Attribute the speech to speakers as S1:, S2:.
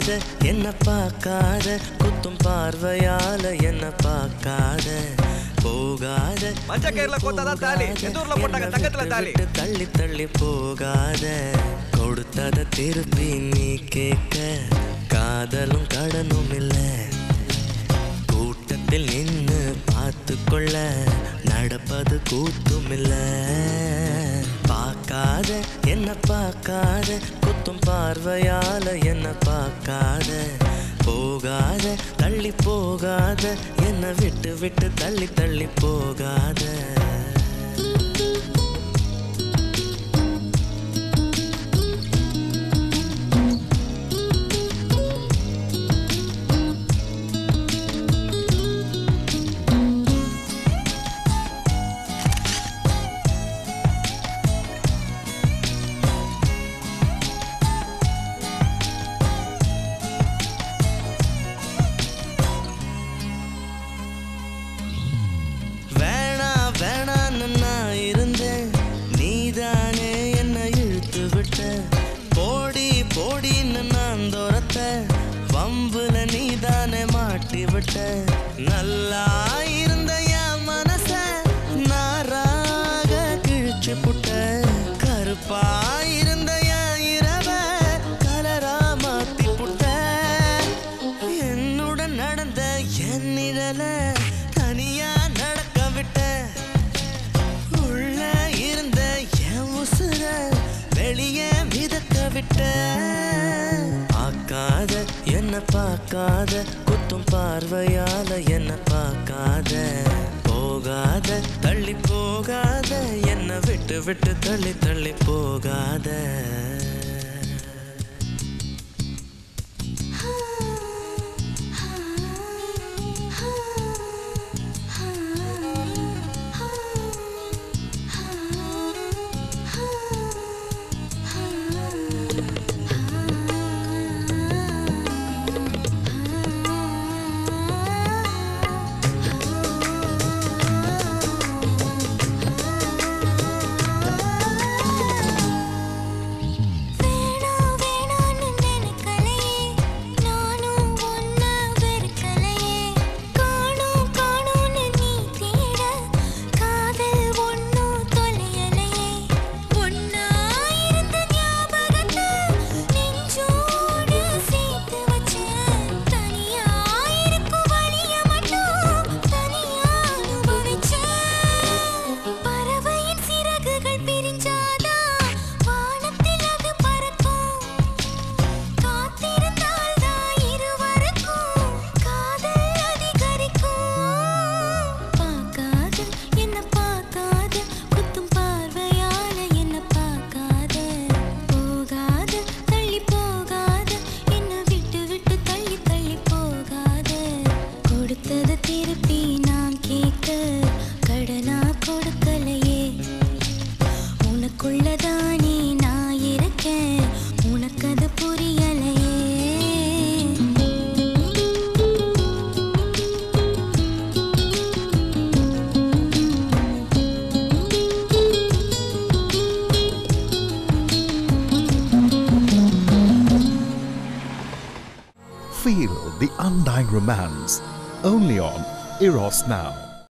S1: என்ன பார்க்காத குத்தும் பார்வையால என்ன பார்க்காத போகாத
S2: மஞ்ச கயிறுல கோத்தாதான் தாலி. எந்த ஊர்ல போட்டாங்க
S1: என்னை
S2: தங்கத்துல
S1: விட்டு
S2: தாலி?
S1: விட்டு தள்ளி தள்ளி போகாத கொடுத்தத திருப்பி நீ கேட்க காதலும் கடனும் இல்லை கூட்டத்தில் நின்னு பார்த்து கொள்ள நடப்பது கூத்தும் இல்ல பார்க்காத என்ன பார்க்காத குத்தும் பார்வையால என்ன பார்க்காத போகாத தள்ளி போகாத என்ன விட்டு விட்டு தள்ளி தள்ளி போகாத வேணா வேணான்னு நான் இருந்தேன் நீதானே என்ன இழுத்து விட்ட போடி போடின்னு நான் துரத்த வம்புல நீதானே மாட்டி விட்ட நல்லா இருந்த என் மனச நாராக கிழிச்சு புட்ட கருப்பா இருந்த என் இரவ கலரா மாத்தி புட்ட என்னுடன் நடந்த என் நிழல தனியா நடக்க விட்ட உள்ள இருந்த என் உசுர வெளியே மிதக்க விட்ட பார்க்காத என்ன பார்க்காத குத்தும் பார்வையால என்ன பார்க்காத போகாத தள்ளி போகாத என்ன விட்டு விட்டு தள்ளி தள்ளி போகாத
S3: வேணா வேணான்னு நினைக்கலையே நானும் ஒன்ன வெறுக்கலையே காணோம் காணோம்னு நீ தேட காதல் ஒன்னும் தொலையலையே ஒன்னா இருந்த ஞாபகத்தை நெஞ்சோடு சேர்த்து வச்சேன் தனியா இருக்கும் வழிய மட்டும் தனியா அனுபவிச்சேன் பறவையின் சிறகுகள் பிரிஞ்சாதா வானத்தில் அது பறக்கும் காத்திருந்தால் தான் இருவருக்கும் காதல் அதிகரிக்கும் பார்க்காத என்ன பார்க்காத குத்தும் பார்வையால என்ன பார்க்காத போகாத தள்ளி போகாத என்ன விட்டு விட்டு தள்ளி தள்ளி போகாத கொடுத்தது திருப்பி நான் கேட்க கடனா கொடுக்கலையே உனக்குள்ளதானே நான் இருக்கேன் உனக்கு அது புரியலையே
S4: Feel the undying romance only on Eros Now.